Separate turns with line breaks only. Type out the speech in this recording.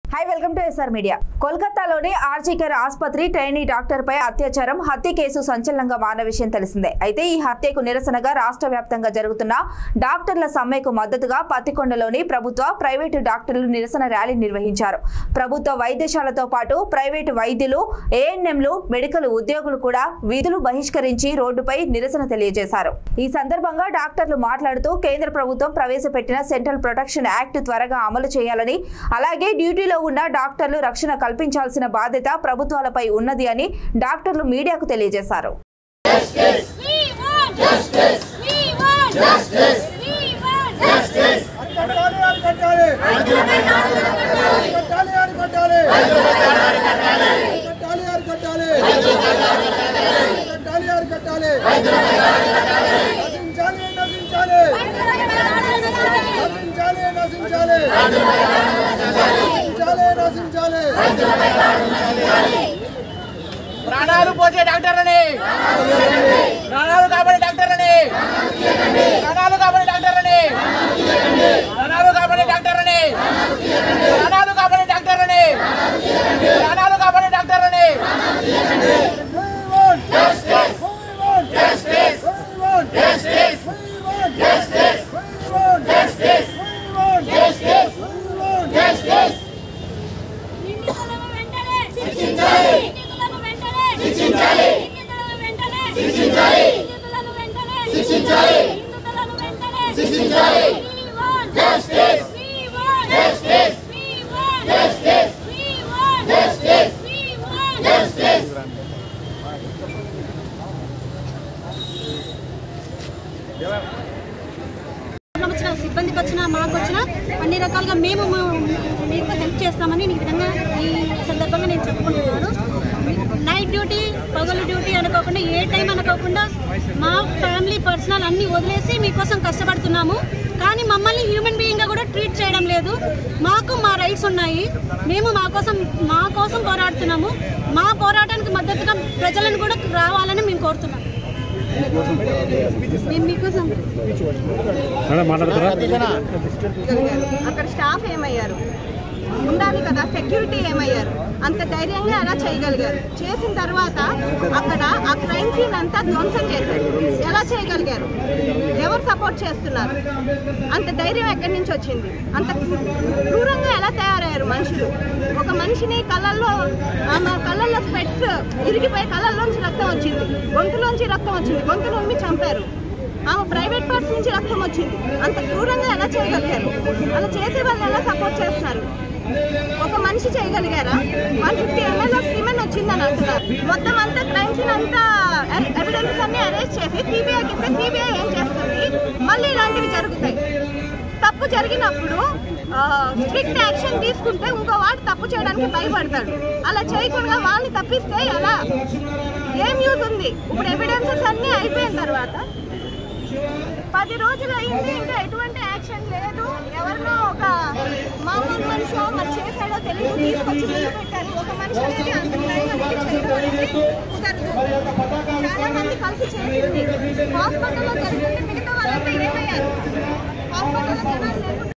Hi welcome to SR media కోల్కతాలోని RG Kar ఆసుపత్రి trainee doctor పై అత్యాచారం హత్య కేసు సంచలనంగా మారిన విషయం తెలిసిందే అయితే ఈ హత్యకు నిరసనగా రాష్ట్ర వ్యాప్తంగా జరుగుతున్న డాక్టర్ల సమ్మెకు మద్దతుగా పత్తికొండలోని ప్రభుత్వ ప్రైవేటు డాక్టర్లు నిరసన ర్యాలీ నిర్వహించారు ప్రభుత్వ వైద్యశాలతో పాటు ప్రైవేటు వైద్యులు ఏఎన్ఎంలు మెడికల్ ఉద్యోగులు కూడా విధులు బహిష్కరించి రోడ్డుపై నిరసన తెలియజేశారు ఈ సందర్భంగా డాక్టర్లు మాట్లాడుతూ కేంద్ర ప్రభుత్వం ప్రవేశపెట్టిన సెంట్రల్ ప్రొటెక్షన్ యాక్ట్ త్వరగా అమలు చేయాలని అలాగే డ్యూటీలో ఉన్న డాక్టర్లు రక్షణ కల్పించాల్సిన బాధ్యత ప్రభుత్వాలపై ఉన్నది అని డాక్టర్లు మీడియాకు తెలియజేశారు
We want justice. We want justice. We want justice.
కట్టాలి అని కట్టాలి కట్టాలి అని కట్టాలి కట్టాలి అని కట్టాలి కట్టాలి అని కట్టాలి నశించాలి నశించాలి నశించాలి నశించాలి నశించాలి నశించాలి
ప్రాణాలు పోసే డాక్టర్లని ప్రాణాలు కాపాడే డాక్టర్లని ప్రాణాలు కాపాడే డాక్టర్లని ప్రాణాలు కాపాడే డాక్టర్లని ప్రాణాలు కాపాడే డాక్టర్లని ప్రాణాలు కాపాడే డాక్టర్లని
We want justice. We want justice. We want justice. We want justice. We want justice. We want justice. We want justice.
నిందితులను వెంటనే శిక్షించాలి నిందితులను వెంటనే శిక్షించాలి నిందితులను వెంటనే శిక్షించాలి నిందితులను వెంటనే శిక్షించాలి నిందితులను వెంటనే శిక్షించాలి We want justice. We want justice. We want justice. We want justice. We want justice.
Problem వచ్చినా సిబ్బందికి వచ్చినా మాకు వచ్చినా అన్ని రకాలుగా మేము మ- మీకు హెల్ప్ చేస్తామని ఈ విధంగా ఈ సందర్భంగా నేను చెప్పుకుంటున్నాను నైట్ డ్యూటీ పగలు డ్యూటీ అనుకోకుండా ఏ టైం అనుకోకుండా మా ఫ్యామిలీ పర్సనల్ అన్ని వదిలేసి మీకోసం కష్టపడుతున్నాము కానీ మమ్మల్ని హ్యూమన్ బీయింగ్గా కూడా ట్రీట్ చేయడం లేదు మాకు మా రైట్స్ ఉన్నాయి మేము మా కోసం మా కోసం పోరాడుతున్నాము మా పోరాటానికి మద్దతుగా ప్రజలను కూడా రావాలని మేము కోరుతున్నాం మేము మీకోసం
అక్కడ స్టాఫ్ ఏమయ్యారు ఉండాలి కదా సెక్యూరిటీ ఏమయ్యారు అంత ధైర్యంగా అలా చేయగలిగారు చేసిన తర్వాత అక్కడ ఆ క్రైమ్ సీన్ అంతా ధ్వంసం చేశారు ఎలా చేయగలిగారు ఎవరు సపోర్ట్ చేస్తున్నారు అంత ధైర్యం ఎక్కడి నుంచి వచ్చింది అంత క్రూరంగా ఎలా తయారయ్యారు మనుషులు ఒక మనిషిని కళ్ళల్లో ఆమె కళ్ళల్లో స్పెట్స్ ఇరిగిపోయి కళ్ళల్లోంచి రక్తం వచ్చింది గొంతులోంచి రక్తం వచ్చింది గొంతు నుండి చంపారు ఆమె ప్రైవేట్ పార్ట్స్ నుంచి రక్తం వచ్చింది అంత క్రూరంగా ఎలా చేయగలిగారు అలా చేసే వాళ్ళు ఎలా సపోర్ట్ చేస్తున్నారు ఒక మనిషి చేయగలిగారా one fifty ML of semen వచ్చిందని అంటున్నారు మొత్తం అంతా క్రైమ్ సీన్ అంతా ఎవిడెన్స్ అన్ని అరెస్ట్ చేసి సిబిఐకి ఇస్తే సిబిఐ ఏం చేస్తుంది మళ్ళీ ఇలాంటివి జరుగుతాయి తప్పు జరిగినప్పుడు స్ట్రిక్ట్ యాక్షన్ తీసుకుంటే ఇంకో వాడు తప్పు చేయడానికి భయపడతాడు అలా చేయకుండా వాళ్ళని తప్పిస్తే ఎలా ఏం యూజ్ ఉంది ఇప్పుడు ఎవిడెన్సెస్ అన్నీ అయిపోయిన తర్వాత పది రోజులు అయింది ఇంకా ఎటువంటి యాక్షన్ లేదు ఎవరినో ఒక మామూలు మనిషి మరి చేశాడో తెలియదు తీసుకొచ్చి ముందు పెట్టారు ఒక మనిషి అనేది అంత crime అనేది చేయడం అనేది కుదరదు చాలా మంది కలిసి చేసింది హాస్పిటల్లో జరుగుతుంది మిగతా వాళ్ళంతా ఏమయ్యారు హాస్పిటల్లో జనాలు లేకుండా